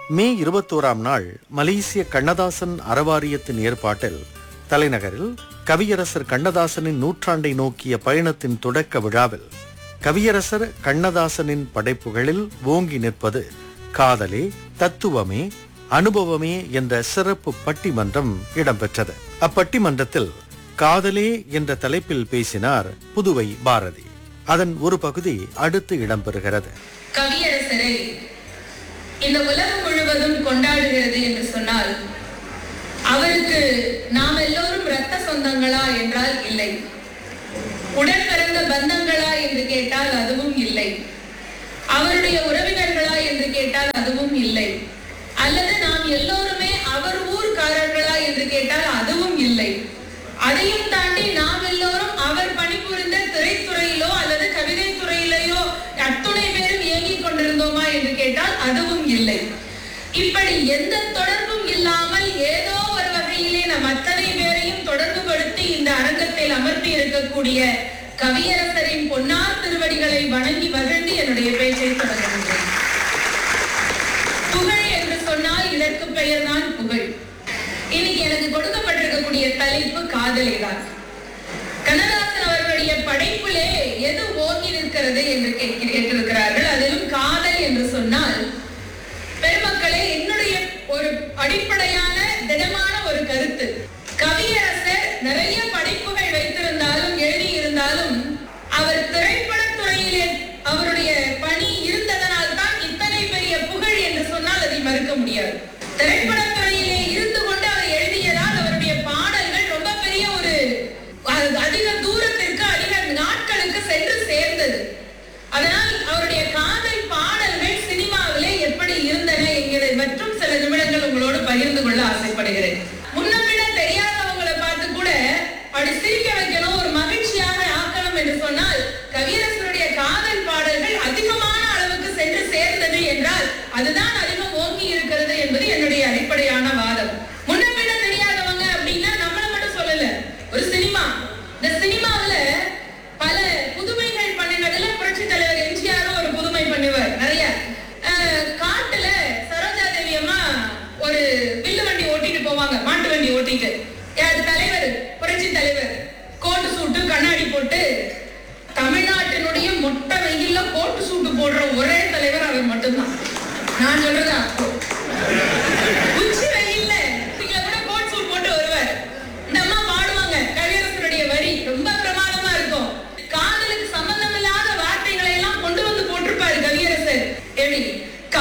மே இருபத்தோராம் நாள் மலேசிய கண்ணதாசன் அறவாரியத்தின் ஏற்பாட்டில் தலைநகரில் கவியரசர் கண்ணதாசனின் நூற்றாண்டை நோக்கிய பயணத்தின் தொடக்க விழாவில் கவியரசர் கண்ணதாசனின் படைப்புகளில் ஓங்கி நிற்பது காதலே தத்துவமே அனுபவமே என்ற சிறப்பு பட்டிமன்றம் இடம்பெற்றது அப்பட்டிமன்றத்தில் காதலே என்ற தலைப்பில் பேசினார் புதுவை பாரதி அதன் ஒரு பகுதி அடுத்து இடம்பெறுகிறது கவியரசரை இந்த உலகம் முழுவதும் கொண்டாடுகிறது என்று சொன்னால் அவருக்கு நாம் எல்லோரும் இரத்த சொந்தங்களா என்றால் இல்லை உடன் பிறந்த பந்தங்களா என்று கேட்டால் அதுவும் இல்லை அவருடைய உறவினர்களா என்று கேட்டால் அதுவும் இல்லை அல்லது நாம் எல்லோருமே அவர் ஊர்க்காரர்களா என்று கேட்டால் அதுவும் இல்லை அதையும் தாண்டி நாம் எல்லோரும் அவர் பணிபுரிந்த திரைத்துறையிலோ அல்லது கவிதை துறையிலேயோ அத்துணை பேரும் இயங்கிக் கொண்டிருந்தோமா என்று கேட்டால் அதுவும் இல்லை இப்படி எந்த தொடர்பும் இல்லாமல் ஏதோ ஒரு வகையிலே நம் அத்தனை பேரையும் தொடர்பு படுத்தி இந்த அரங்கத்தில் அமர்த்தி இருக்கக்கூடிய கவியரசரின் பொன்னார் திருவடிகளை வணங்கி மகிழ்ந்து என்னுடைய பேச்சை தொடங்குகின்றேன் புகழ் என்று சொன்னால் இதற்கு பெயர் தான் புகழ் இன்னைக்கு எனக்கு கொடுக்கப்பட்டிருக்கக்கூடிய தலைப்பு காதலை தான் கண்ணதாசன் அவர்களுடைய படைப்பிலே எது ஓங்கி நிற்கிறது என்று கேட்க- கேட்டிருக்கிறார்கள் அதிலும் காதல் என்று சொன்னால் பெருமக்களே என்னுடைய ஒரு அடிப்படையான திடமான ஒரு கருத்து கவியரசர் நிறைய படைப்புகள் வைத்திருந்தாலும் எழுதியிருந்தாலும் அவர் திரைப்படத்துறையிலே அவருடைய பணி இருந்ததனால் தான் இத்தனை பெரிய புகழ் என்று சொன்னால் அதை மறுக்க முடியாது திரைப்படத்துறையிலே இருந்து கொண்டு அவர் எழுதியதால் அவருடைய பாடல்கள் ரொம்ப பெரிய ஒரு அ- அதிக தூரத்திற்கு அதிக நாட்களுக்கு சென்று சேர்ந்தது அதனால் அவருடைய காதல் பாடல்கள் சினிமாவிலே எப்படி இருந்தன என்கிறதை மற்றும் சில நிமிடங்கள் உங்களோடு பகிர்ந்து கொள்ள ஆசைப்படுகிறேன் முன்ன பின்ன தெரியாதவங்களை பார்த்து கூட அப்படி சிரிக்க வைக்கணும் ஒரு மகிழ்ச்சியாக ஆக்கணும் என்று சொன்னால் கவியரசனுடைய காதல் பாடல்கள் அதிகமான அளவுக்கு சென்று சேர்ந்தது என்றால் அதுதான் அதிகம் ஓங்கி இருக்கிறது என்பது என்னுடைய அடிப்படையான வாதம் முன்ன பின்ன தெரியாதவங்க அப்படின்னா நம்மள மட்டும் சொல்லல ஒரு சினிமா இந்த சினிமாவுல பல புதுமைகள் பண்ணினதுல புரட்சி தலைவர் எம்ஜிஆரும் ஒரு புதுமை பண்ணுவார் நிறைய அஹ், காட்டுல சரோஜா தேவி அம்மா ஒரு வில்லு வண்டி ஓட்டிட்டு போவாங்க மாட்டு வண்டி ஓட்டிட்டு யார் தலைவர் புரட்சி தலைவர் கோட்டு சூட்டு கண்ணாடி போட்டு தமிழ்நாட்டினுடைய மொட்டை வெயில்ல கோட்டு சூட்டு போடுற ஒரே தலைவர் அவர் மட்டும்தான் நான் சொல்றதா